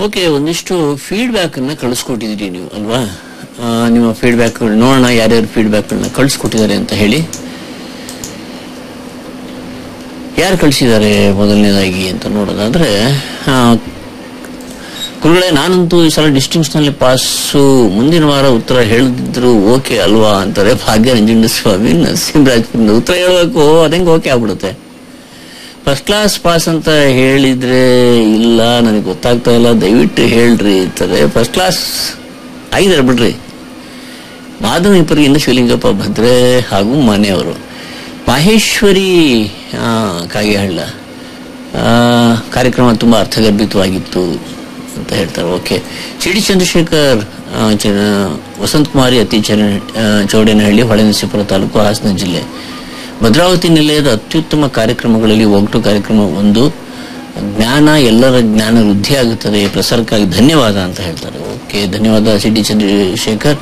okay ಒಂದಿಷ್ಟು feedback ಅನ್ನ ಕಳಿಸ್ಕೊಟ್ಟಿದ್ದೀರಿ ನೀವು ಅಲ್ವಾ ಆ, ನಿಮ್ಮ ಫೀಡ್ಬ್ಯಾಕ್ ನೋಡೋಣ ಯಾರ್ಯಾರು ಫೀಡ್ಬ್ಯಾಕ್ ಅನ್ನ ಕಳಿಸ್ಕೊಟ್ಟಿದ್ದಾರೆ ಅಂತ ಹೇಳಿ ಯಾರು ಕಳಿಸಿದ್ದಾರೆ ಮೊದಲನೇದಾಗಿ ಅಂತ ನೋಡೋದಾದ್ರೆ ಆ, ಗುರುಗಳೇ ನಾನಂತೂ ಈ ಸಲ ಡಿಸ್ಟಿಂಕ್ಷನ್ ನಲ್ಲಿ ಪಾಸು ಮುಂದಿನ ವಾರ ಉತ್ತರ ಹೇಳಿದ್ರು ಓಕೆ ಅಲ್ವಾ ಅಂತಾರೆ ಭಾಗ್ಯ ನಂಜುಂಡ ಸ್ವಾಮಿ ನರಸಿಂಹರಾಜಪುರ ಉತ್ತರ ಹೇಳಬೇಕು ಅದಂಗೆ ಓಕೆ ಆಗ್ಬಿಡುತ್ತೆ ಫಸ್ಟ್ ಕ್ಲಾಸ್ ಪಾಸ್ ಅಂತ ಹೇಳಿದ್ರೆ ಇಲ್ಲ ನನಗೆ ಗೊತ್ತಾಗ್ತಾ ಇಲ್ಲ ದಯವಿಟ್ಟು ಹೇಳ್ರಿ ಅಂತಾರೆ ಫಸ್ಟ್ ಕ್ಲಾಸ್ ಆಗಿದ್ದಾರೆ ಬಿಡ್ರಿ ಮಾಧವೀಪುರಿಯಿಂದ ಶಿವಲಿಂಗಪ್ಪ ಭದ್ರೆ ಹಾಗೂ ಮನೆಯವರು ಮಾಹೇಶ್ವರಿ ಆ, ಕಾಗೆಹಳ್ಳ ಆ, ಕಾರ್ಯಕ್ರಮ ತುಂಬಾ ಅರ್ಥಗರ್ಭಿತವಾಗಿತ್ತು ಅಂತ ಹೇಳ್ತಾರೆ ಓಕೆ ಸಿ ಡಿ ಚಂದ್ರಶೇಖರ್ ಆ, ಚ- ವಸಂತ್ ಕುಮಾರಿ ಅತಿ ಚರ ಆ, ಚೌಡೇನಹಳ್ಳಿ ಹೊಳೆನರಸೀಪುರ ತಾಲೂಕು ಹಾಸನ ಜಿಲ್ಲೆ ಭದ್ರಾವತಿ ನಿಲಯದ ಅತ್ಯುತ್ತಮ ಕಾರ್ಯಕ್ರಮಗಳಲ್ಲಿ ಒಗಟು ಕಾರ್ಯಕ್ರಮ ಒಂದು ಜ್ಞಾನ ಎಲ್ಲರ ಜ್ಞಾನ ವೃದ್ಧಿ ಆಗುತ್ತದೆ ಪ್ರಸಾರಕ್ಕಾಗಿ ಧನ್ಯವಾದ ಅಂತ ಹೇಳ್ತಾರೆ ಓಕೆ ಧನ್ಯವಾದ ಸಿ ಡಿ ಚಂದ್ರಶೇಖರ್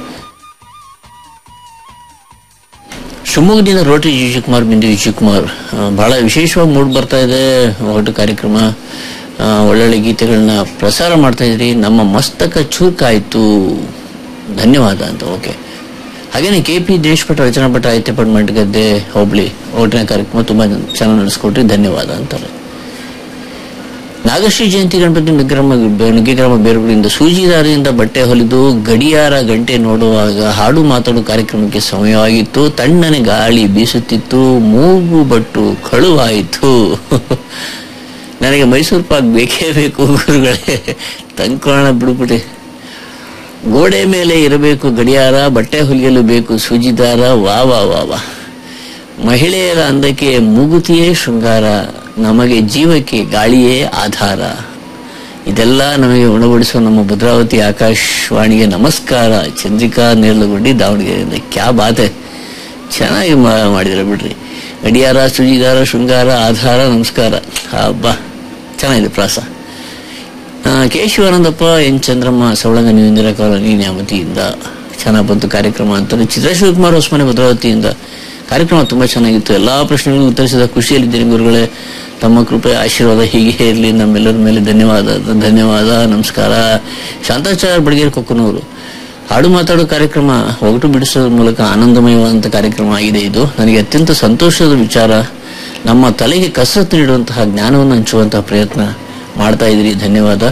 ಶಿವಮೊಗ್ಗದಿಂದ ರೋಟರಿ ವಿಜಯಕುಮಾರ್ ಬಿಂದು ವಿಜಯಕುಮಾರ್ ಆ, ಬಹಳ ವಿಶೇಷವಾಗಿ ಮೂಡ್ ಬರ್ತಾ ಇದೆ ಒಗಟು ಕಾರ್ಯಕ್ರಮ ಆ, ಒಳ್ಳೊಳ್ಳೆ ಗೀತೆಗಳನ್ನ ಪ್ರಸಾರ ಮಾಡ್ತಾ ಇದ್ರಿ ನಮ್ಮ ಮಸ್ತಕ ಚುರುಕಾಯ್ತು ಧನ್ಯವಾದ ಅಂತ ಓಕೆ ಹಾಗೇನೆ ಕೆ ಪಿ ದಿನೇಶ್ ಭಟ್ ರಚನಾ ಭಟ್ ಆಯ್ತೆ ಭಟ್ ಮಂಟಗದ್ದೆ ಹೋಬಳಿ ಒಗಟಿನ ಕಾರ್ಯಕ್ರಮ ತುಂಬಾ ಚೆನ್ನಾಗಿ ನಡೆಸ್ಕೊಟ್ರಿ ಧನ್ಯವಾದ ಅಂತಾರೆ ನಾಗಶ್ರೀ ಜಯಂತಿ ಗಣಪತಿ ನಿಗ್ರಮ ನಿಗ್ರಮ ಬೇರುಗಳಿಂದ ಸೂಜಿದಾರಿಯಿಂದ ಬಟ್ಟೆ ಹೊಲಿದು ಗಡಿಯಾರ ಗಂಟೆ ನೋಡುವಾಗ ಹಾಡು ಮಾತಾಡುವ ಕಾರ್ಯಕ್ರಮಕ್ಕೆ ಸಮಯವಾಗಿತ್ತು ತಣ್ಣನೆ ಗಾಳಿ ಬೀಸುತ್ತಿತ್ತು ಮೂಗು ಬಟ್ಟು ಕಳುವಾಯಿತು ನನಗೆ ಮೈಸೂರು ಪಾಕ್ ಬೇಕೇ ಬೇಕು ಗುರುಗಳೇ ತಂಕೋಣ ಬಿಡ್ಬಿಡಿ ಗೋಡೆ ಮೇಲೆ ಇರಬೇಕು ಗಡಿಯಾರ ಬಟ್ಟೆ ಹೊಲಿಯಲು ಬೇಕು ಸೂಜಿದಾರ ವಾ ವಾ ವಾ ವಾ ಮಹಿಳೆಯರ ಅಂದಕ್ಕೆ ಮೂಗುತಿಯೇ ಶೃಂಗಾರ ನಮಗೆ ಜೀವಕ್ಕೆ ಗಾಳಿಯೇ ಆಧಾರ ಇದೆಲ್ಲ ನಮಗೆ ಉಣಬಡಿಸುವ ನಮ್ಮ ಭದ್ರಾವತಿ ಆಕಾಶವಾಣಿಗೆ ನಮಸ್ಕಾರ ಚಂದ್ರಿಕಾ ನೇರ್ಲಗುಂಡಿ ದಾವಣಗೆರೆಯಿಂದ ಕ್ಯಾ ಬಾತೆ ಚೆನ್ನಾಗಿ ಮಾ- ಮಾಡಿದ್ರೆ ಬಿಡ್ರಿ ಗಡಿಯಾರ ಸುಜಿದಾರ ಶೃಂಗಾರ ಆಧಾರ ನಮಸ್ಕಾರ ಹಬ್ಬ ಚೆನ್ನಾಗಿದೆ ಪ್ರಾಸ ಆ, ಕೇಶವಾನಂದಪ್ಪ ಎನ್ ಚಂದ್ರಮ್ಮ ಸವಳಂಗ ನೀವು ಇಂದಿರಾ ಕಾಲೋನಿ ನ್ಯಾಮತಿಯಿಂದ ಚೆನ್ನಾಗಿ ಬಂತು ಕಾರ್ಯಕ್ರಮ ಅಂತಾರೆ ಚಿತ್ರ ಶಿವಕುಮಾರ್ ಹೊಸಮನೆ ಭದ್ರಾವತಿಯಿಂದ ಕಾರ್ಯಕ್ರಮ ತುಂಬಾ ಚೆನ್ನಾಗಿತ್ತು ಎಲ್ಲಾ ಪ್ರಶ್ನೆಗಳಿಗೂ ಉತ್ತರಿಸಿದ ಖುಷಿಯಲ್ಲಿದ್ದೀನಿ ಗುರುಗಳೇ ತಮ್ಮ ಕೃಪೆ ಆಶೀರ್ವಾದ ಹೀಗೆ ಇರಲಿ ನಮ್ಮೆಲ್ಲರ ಮೇಲೆ ಧನ್ಯವಾದ ಧನ್ಯವಾದ ನಮಸ್ಕಾರ ಶಾಂತಾಚಾರ್ಯ ಬಡಗೇರಿ ಕೊಕ್ಕನೂರು ಹಾಡು ಮಾತಾಡೋ ಕಾರ್ಯಕ್ರಮ ಒಗಟು ಬಿಡಿಸೋದ್ರ ಮೂಲಕ ಆನಂದಮಯವಾದಂಥ ಕಾರ್ಯಕ್ರಮ ಆಗಿದೆ ಇದು ನನಗೆ ಅತ್ಯಂತ ಸಂತೋಷದ ವಿಚಾರ ನಮ್ಮ ತಲೆಗೆ ಕಸರತ್ತು ನೀಡುವಂತಹ ಜ್ಞಾನವನ್ನು ಹಂಚುವಂತಹ ಪ್ರಯತ್ನ ಮಾಡ್ತಾ ಇದ್ದೀರಿ ಧನ್ಯವಾದ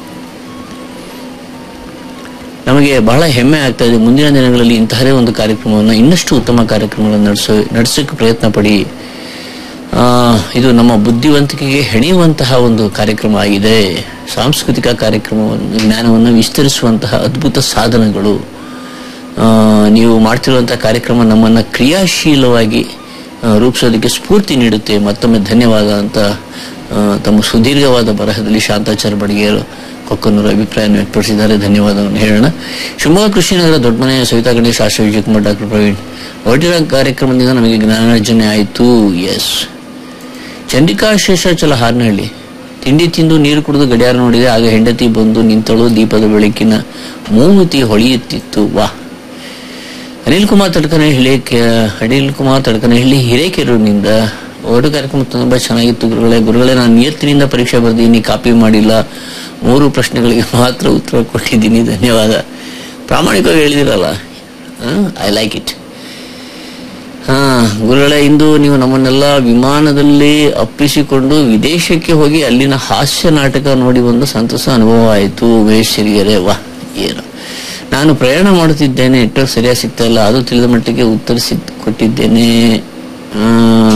ನಮಗೆ ಬಹಳ ಹೆಮ್ಮೆ ಆಗ್ತಾ ಇದೆ ಮುಂದಿನ ದಿನಗಳಲ್ಲಿ ಇಂತಹದೇ ಒಂದು ಕಾರ್ಯಕ್ರಮವನ್ನು ಇನ್ನಷ್ಟು ಉತ್ತಮ ಕಾರ್ಯಕ್ರಮಗಳನ್ನು ನಡೆಸೋ ನಡೆಸೋಕೆ ಪ್ರಯತ್ನ ಪಡಿ ಆ, ಇದು ನಮ್ಮ ಬುದ್ಧಿವಂತಿಕೆಗೆ ಹೆಣೆಯುವಂತಹ ಒಂದು ಕಾರ್ಯಕ್ರಮ ಆಗಿದೆ ಸಾಂಸ್ಕೃತಿಕ ಕಾರ್ಯಕ್ರಮವನ್ನು ಜ್ಞಾನವನ್ನು ವಿಸ್ತರಿಸುವಂತಹ ಅದ್ಭುತ ಸಾಧನಗಳು ಆ, ನೀವು ಮಾಡ್ತಿರುವಂತಹ ಕಾರ್ಯಕ್ರಮ ನಮ್ಮನ್ನ ಕ್ರಿಯಾಶೀಲವಾಗಿ ಆ, ರೂಪಿಸೋದಕ್ಕೆ ಸ್ಫೂರ್ತಿ ನೀಡುತ್ತೆ ಮತ್ತೊಮ್ಮೆ ಧನ್ಯವಾದ ಅಂತ ಆ, ತಮ್ಮ ಸುದೀರ್ಘವಾದ ಬರಹದಲ್ಲಿ ಶಾಂತಾಚಾರ್ಯ ಬಡಿಗೇರು ಕೊಕ್ಕನೂರು ಅಭಿಪ್ರಾಯವನ್ನು ವ್ಯಕ್ತಪಡಿಸಿದ್ದಾರೆ ಧನ್ಯವಾದವನ್ನು ಹೇಳೋಣ ಶಿವಮೊಗ್ಗ ಕೃಷಿನಗರ ದೊಡ್ಡಮನೆ ಸವಿತಾ ಗಣೇಶ್ ಆಶಾ ವಿಜಯಕುಮಾರ್ ಡಾಕ್ಟರ್ ಪ್ರವೀಣ್ ಒಟ್ಟಿನ ಕಾರ್ಯಕ್ರಮದಿಂದ ನಮಗೆ ಜ್ಞಾನಾರ್ಜನೆ ಆಯಿತು ಎಸ್ ಚಂದ್ರಿಕಾ ಶೇಷಾಚಲ ಹಾರನಹಳ್ಳಿ ತಿಂಡಿ ತಿಂದು ನೀರು ಕುಡಿದು ಗಡಿಯಾರ ನೋಡಿದೆ ಆಗ ಹೆಂಡತಿ ಬಂದು ನಿಂತಳು ದೀಪದ ಬೆಳಕಿನ ಮೂಗುತಿ ಹೊಳೆಯುತ್ತಿತ್ತು ವಾ ಅನಿಲ್ ಕುಮಾರ್ ತಡ್ಕನಹಳ್ಳಿ ಕೆ- ಅನಿಲ್ ಕುಮಾರ್ ತಡ್ಕನಹಳ್ಳಿ ಹಿರೇಕೆರೂರಿನಿಂದ ಓಟು ಕಾರ್ಯಕ್ರಮ ತುಂಬಾ ಚೆನ್ನಾಗಿತ್ತು ಗುರುಗಳೇ ಗುರುಗಳೇ ನಾನು ನಿಯತ್ತಿನಿಂದ ಪರೀಕ್ಷೆ ಬರ್ದಿದ್ದೀನಿ ಕಾಪಿ ಮಾಡಿಲ್ಲ ಮೂರು ಪ್ರಶ್ನೆಗಳಿಗೆ ಮಾತ್ರ ಉತ್ತರ ಕೊಟ್ಟಿದ್ದೀನಿ ಧನ್ಯವಾದ ಪ್ರಾಮಾಣಿಕವಾಗಿ ಹೇಳಿದಿರಲ್ಲ ಐ ಲೈಕ್ ಇಟ್ ಹಾ ಗುರುಗಳೇ ಇಂದು ನೀವು ನಮ್ಮನ್ನೆಲ್ಲ ವಿಮಾನದಲ್ಲಿ ಅಪ್ಪಿಸಿಕೊಂಡು ವಿದೇಶಕ್ಕೆ ಹೋಗಿ ಅಲ್ಲಿನ ಹಾಸ್ಯ ನಾಟಕ ನೋಡಿ ಒಂದು ಸಂತಸ ಅನುಭವ ಆಯಿತು ಉಮೇಶ್ ಸಿರಿಗೆರೆ ವಾ ಏನು ನಾನು ಪ್ರಯಾಣ ಮಾಡುತ್ತಿದ್ದೇನೆ ನೆಟ್ವರ್ಕ್ ಸರಿಯಾಗಿ ಸಿಗ್ತಾ ಇಲ್ಲ ಅದು ತಿಳಿದ ಮಟ್ಟಿಗೆ ಉತ್ತರಿಸಿ ಕೊಟ್ಟಿದ್ದೇನೆ ಆ,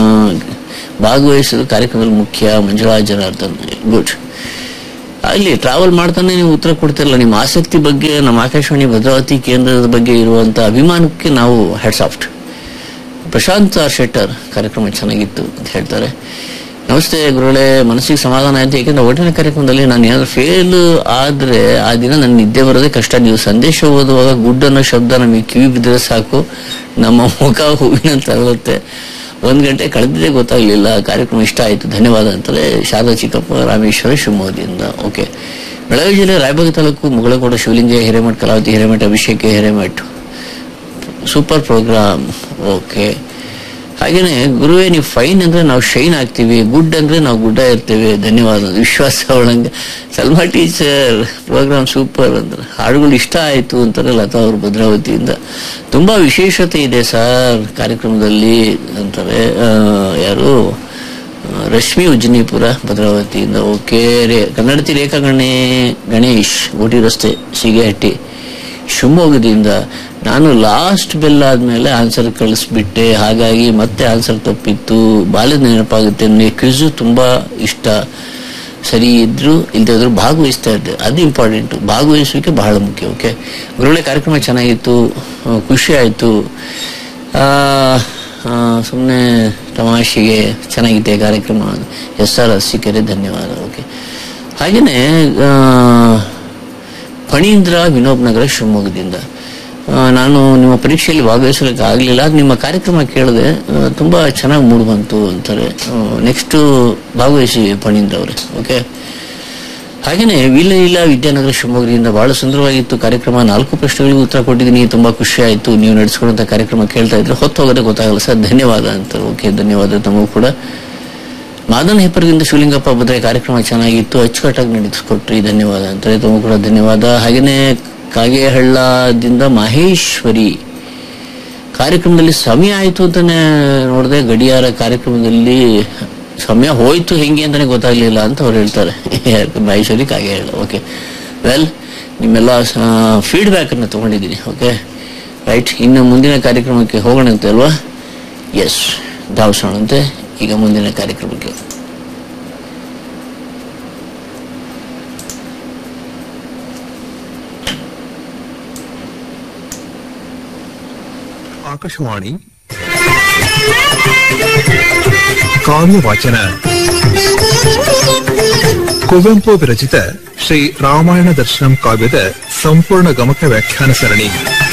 ಭಾಗವಹಿಸಲು ಕಾರ್ಯಕ್ರಮದಲ್ಲಿ ಮುಖ್ಯ ಮಂಜುಳಾ ಜನಾರ್ದನ್ ಗುಡ್ ಅಲ್ಲಿ ಟ್ರಾವೆಲ್ ಮಾಡ್ತಾನೆ ನೀವು ಉತ್ತರ ಕೊಡ್ತಿರಲ್ಲ ನಿಮ್ಮ ಆಸಕ್ತಿ ಬಗ್ಗೆ ನಮ್ಮ ಆಕಾಶವಾಣಿ ಭದ್ರಾವತಿ ಕೇಂದ್ರದ ಬಗ್ಗೆ ಇರುವಂತ ಅಭಿಮಾನಕ್ಕೆ ನಾವು hats off Prashanth R Shettar ಕಾರ್ಯಕ್ರಮ ಚೆನ್ನಾಗಿತ್ತು ಅಂತ ಹೇಳ್ತಾರೆ ನಮಸ್ತೆ ಗುರುಗಳೇ ಮನಸ್ಸಿಗೆ ಸಮಾಧಾನ ಆಯ್ತು ಯಾಕಂದ್ರೆ ಒಟ್ಟಿನ ಕಾರ್ಯಕ್ರಮದಲ್ಲಿ ನಾನು ಏನಾದ್ರು ಫೇಲ್ ಆದ್ರೆ ಆ ದಿನ ನನ್ನ ನಿದ್ದೆ ಬರೋದೇ ಕಷ್ಟ ನೀವು ಸಂದೇಶ ಓದುವಾಗ ಗುಡ್ ಅನ್ನೋ ಶಬ್ದ ನಮಗೆ ಕಿವಿ ಬಿದ್ದರೆ ಸಾಕು ನಮ್ಮ ಮುಖ ಹೂವಿನಂತ ಅರಳುತ್ತೆ ಒಂದ್ ಗಂಟೆ ಕಳೆದಿದ್ದೇ ಗೊತ್ತಾಗ್ಲಿಲ್ಲ ಕಾರ್ಯಕ್ರಮ ಇಷ್ಟ ಆಯ್ತು ಧನ್ಯವಾದ ಅಂತಾರೆ ಶಾರದಾ ಚಿಕ್ಕಪ್ಪ ರಾಮೇಶ್ವರ ಶಿವಮೊಗ್ಗದಿಂದ ಓಕೆ ಬೆಳಗಾವಿ ಜಿಲ್ಲೆ ರಾಯಬಾಗ ತಾಲೂಕು ಮುಗಳಕೋಟ ಶಿವಲಿಂಗ ಹಿರೇಮಠ್ ಕಲಾವತಿ ಹಿರೇಮಠ ಅಭಿಷೇಕ ಹಿರೇಮಠ್ ಸೂಪರ್ ಪ್ರೋಗ್ರಾಮ್ ಓಕೆ ಹಾಗೇನೆ ಗುರುವೇ ನೀವು ಫೈನ್ ಅಂದ್ರೆ ನಾವು ಶೈನ್ ಆಗ್ತೀವಿ ಗುಡ್ ಅಂದ್ರೆ ನಾವು ಗುಡ್ಡ ಇರ್ತೇವೆ ಧನ್ಯವಾದ ವಿಶ್ವಾಸ ಅವಳಂಗೆ ಸಲ್ಮಾ ಟೀಚರ್ ಪ್ರೋಗ್ರಾಮ್ ಸೂಪರ್ ಅಂದ್ರೆ ಹಾಡುಗಳು ಇಷ್ಟ ಆಯ್ತು ಅಂತಾರೆ ಲತಾ ಅವರು ಭದ್ರಾವತಿಯಿಂದ ತುಂಬಾ ವಿಶೇಷತೆ ಇದೆ ಸರ್ ಕಾರ್ಯಕ್ರಮದಲ್ಲಿ ಅಂತಾರೆ ಆ, ಯಾರು ಆ, ರಶ್ಮಿ ಉಜ್ಜನಿಪುರ ಭದ್ರಾವತಿಯಿಂದ ಓಕೆ ರೇ ಕನ್ನಡತಿ ರೇಖಾ ಗಣೇ ಗಣೇಶ್ ಗೋಟಿ ರಸ್ತೆ ಸಿಗೆಹಟ್ಟಿ ಶಿವಮೊಗ್ಗದಿಂದ ನಾನು ಲಾಸ್ಟ್ ಬೆಲ್ ಆದ್ಮೇಲೆ ಆನ್ಸರ್ ಕಳಿಸ್ಬಿಟ್ಟೆ ಹಾಗಾಗಿ ಮತ್ತೆ ಆನ್ಸರ್ ತಪ್ಪಿತ್ತು ಬಾಲ್ಯದ ನೆನಪಾಗುತ್ತೆ ನನಗೆ ಕ್ವಿಜು ತುಂಬಾ ಇಷ್ಟ ಸರಿ ಇದ್ರು ಇಲ್ಲದೆ ಇದ್ರು ಭಾಗವಹಿಸ್ತಾ ಇದ್ದೆ ಅದು ಇಂಪಾರ್ಟೆಂಟ್ ಭಾಗವಹಿಸುವಿಕೆ ಬಹಳ ಮುಖ್ಯ ಓಕೆ ಗುರುಳೆ ಕಾರ್ಯಕ್ರಮ ಚೆನ್ನಾಗಿತ್ತು ಆ, ಖುಷಿ ಆಯಿತು ಸುಮ್ಮನೆ ತಮಾಷೆಗೆ ಚೆನ್ನಾಗಿದೆ ಕಾರ್ಯಕ್ರಮ ಎಸ್ ಆರ್ ಅರಸಿಕೆರೆ ಧನ್ಯವಾದ ಓಕೆ ಹಾಗೆಯೇ ಫಣೀಂದ್ರ ವಿನೋಬ್ ನಗರ ಶಿವಮೊಗ್ಗದಿಂದ ಆ, ನಾನು ನಿಮ್ಮ ಪರೀಕ್ಷೆಯಲ್ಲಿ ಭಾಗವಹಿಸಲಿಕ್ಕೆ ಆಗಲಿಲ್ಲ ಆಗ ನಿಮ್ಮ ಕಾರ್ಯಕ್ರಮ ಕೇಳಿದೆ ಆ, ತುಂಬಾ ಚೆನ್ನಾಗಿ ಮೂಡ್ ಬಂತು ಅಂತಾರೆ ನೆಕ್ಸ್ಟ್ ಭಾಗವಹಿಸಿ ಫಣೀಂದ್ರ ಅವರೇ ಓಕೆ ಹಾಗೇನೆ ವಿಲಲೀಲಾ ವಿದ್ಯಾನಗರ ಶಿವಮೊಗ್ಗದಿಂದ ಬಹಳ ಸುಂದರವಾಗಿತ್ತು ಕಾರ್ಯಕ್ರಮ ನಾಲ್ಕು ಪ್ರಶ್ನೆಗಳಿಗೂ ಉತ್ತರ ಕೊಟ್ಟಿದ್ದೀನಿ ತುಂಬಾ ಖುಷಿ ಆಯ್ತು ನೀವು ನಡೆಸ್ಕೊಂಡಂತ ಕಾರ್ಯಕ್ರಮ ಕೇಳ್ತಾ ಇದ್ರೆ ಹೊತ್ತು ಹೋಗೋದೇ ಗೊತ್ತಾಗಲ್ಲ ಸರ್ ಧನ್ಯವಾದ ಅಂತ ಓಕೆ ಧನ್ಯವಾದ ತಮಗೂ ಕೂಡ ಮಾದನ ಹೆಪ್ಪರದಿಂದ ಶಿವಲಿಂಗಪ್ಪ ಬದ್ರೆ ಕಾರ್ಯಕ್ರಮ ಚೆನ್ನಾಗಿತ್ತು ಅಚ್ಚುಕಟ್ಟಾಗಿ ನಡೆಸ್ಕೊಟ್ರಿ ಧನ್ಯವಾದ ಅಂತಾರೆ ತಮಗೂ ಕೂಡ ಧನ್ಯವಾದ ಹಾಗೇನೆ ಕಾಗೇಹಳ್ಳದಿಂದ ಮಹೇಶ್ವರಿ ಕಾರ್ಯಕ್ರಮದಲ್ಲಿ ಸಮಯ ಆಯ್ತು ಅಂತಾನೆ ನೋಡಿದೆ ಗಡಿಯಾರ ಕಾರ್ಯಕ್ರಮದಲ್ಲಿ ಸಮಯ ಹೋಯ್ತು ಹೆಂಗೆ ಅಂತಾನೆ ಗೊತ್ತಾಗ್ಲಿಲ್ಲ ಅಂತ ಅವ್ರು ಹೇಳ್ತಾರೆ ಮಹೇಶ್ವರಿ ಕಾಗೇಹಳ್ಳ ಓಕೆ ವೆಲ್ ನಿಮ್ಮೆಲ್ಲ ಫೀಡ್ಬ್ಯಾಕ್ ಅನ್ನು ತಗೊಂಡಿದ್ದೀನಿ ಓಕೆ ರೈಟ್ ಇನ್ನು ಮುಂದಿನ ಕಾರ್ಯಕ್ರಮಕ್ಕೆ ಹೋಗೋಣಂತೆ ಅಲ್ವಾ ಎಸ್ ಧಾವಿಸೋಣಂತೆ ಈಗ ಮುಂದಿನ ಕಾರ್ಯಕ್ರಮಕ್ಕೆ ಆಕಾಶವಾಣಿ ಕಾವ್ಯ ವಾಚನ ಕುವೆಂಪು ವಿರಚಿತ ಶ್ರೀ ರಾಮಾಯಣ ದರ್ಶನಂ ಕಾವ್ಯದ ಸಂಪೂರ್ಣ ಗಮಕ ವ್ಯಾಖ್ಯಾನ ಸರಣಿ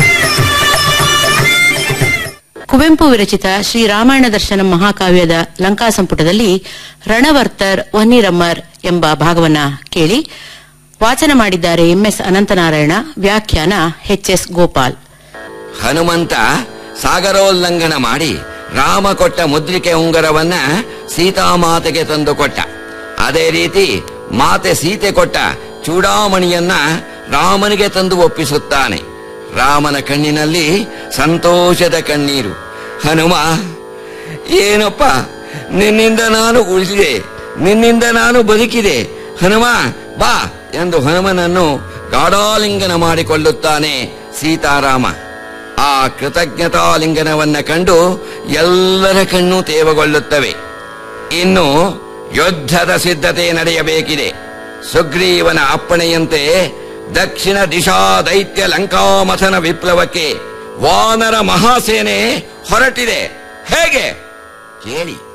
ಕುವೆಂಪು ವಿರಚಿತ ಶ್ರೀ ರಾಮಾಯಣ ದರ್ಶನ ಮಹಾಕಾವ್ಯದ ಲಂಕಾ ಸಂಪುಟದಲ್ಲಿ ರಣವರ್ತರ್ ವನ್ನಿರಮ್ಮರ್ ಎಂಬ ಭಾಗವನ್ನ ಕೇಳಿ ವಾಚನ ಮಾಡಿದ್ದಾರೆ ಎಂಎಸ್ ಅನಂತನಾರಾಯಣ ವ್ಯಾಖ್ಯಾನ ಎಚ್ಎಸ್ ಗೋಪಾಲ್ ಹನುಮಂತ ಸಾಗರೋಲ್ಲಂಘನ ಮಾಡಿ ರಾಮ ಕೊಟ್ಟ ಮುದ್ರಿಕೆ ಉಂಗರವನ್ನ ಸೀತಾಮಾತೆಗೆ ತಂದು ಕೊಟ್ಟ ಅದೇ ರೀತಿ ಮಾತೆ ಸೀತೆ ಕೊಟ್ಟ ಚೂಡಾಮಣಿಯನ್ನ ರಾಮನಿಗೆ ತಂದು ಒಪ್ಪಿಸುತ್ತಾನೆ ರಾಮನ ಕಣ್ಣಿನಲ್ಲಿ ಸಂತೋಷದ ಕಣ್ಣೀರು ಹನುಮ ಏನಪ್ಪ ನಿನ್ನಿಂದ ನಾನು ಉಳಿಸಿದೆ ನಿನ್ನಿಂದ ನಾನು ಬದುಕಿದೆ ಹನುಮ ಬಾ ಎಂದು ಹನುಮನನ್ನು ಗಾಢಾಲಿಂಗನ ಮಾಡಿಕೊಳ್ಳುತ್ತಾನೆ ಸೀತಾರಾಮ ಆ ಕೃತಜ್ಞತಾಲಿಂಗನವನ್ನ ಕಂಡು ಎಲ್ಲರ ಕಣ್ಣು ತೇವಗೊಳ್ಳುತ್ತವೆ ಇನ್ನು ಯುದ್ಧದ ಸಿದ್ಧತೆ ನಡೆಯಬೇಕಿದೆ ಸುಗ್ರೀವನ ಅಪ್ಪಣೆಯಂತೆ ದಕ್ಷಿಣ ದಿಶಾ ದೈತ್ಯ ಲಂಕಾಮಥನ ವಿಪ್ಲವಕ್ಕೆ ವಾನರ ಮಹಾಸೇನೆ ಹೊರಟಿದೆ ಹೇಗೆ ಕೇಳಿ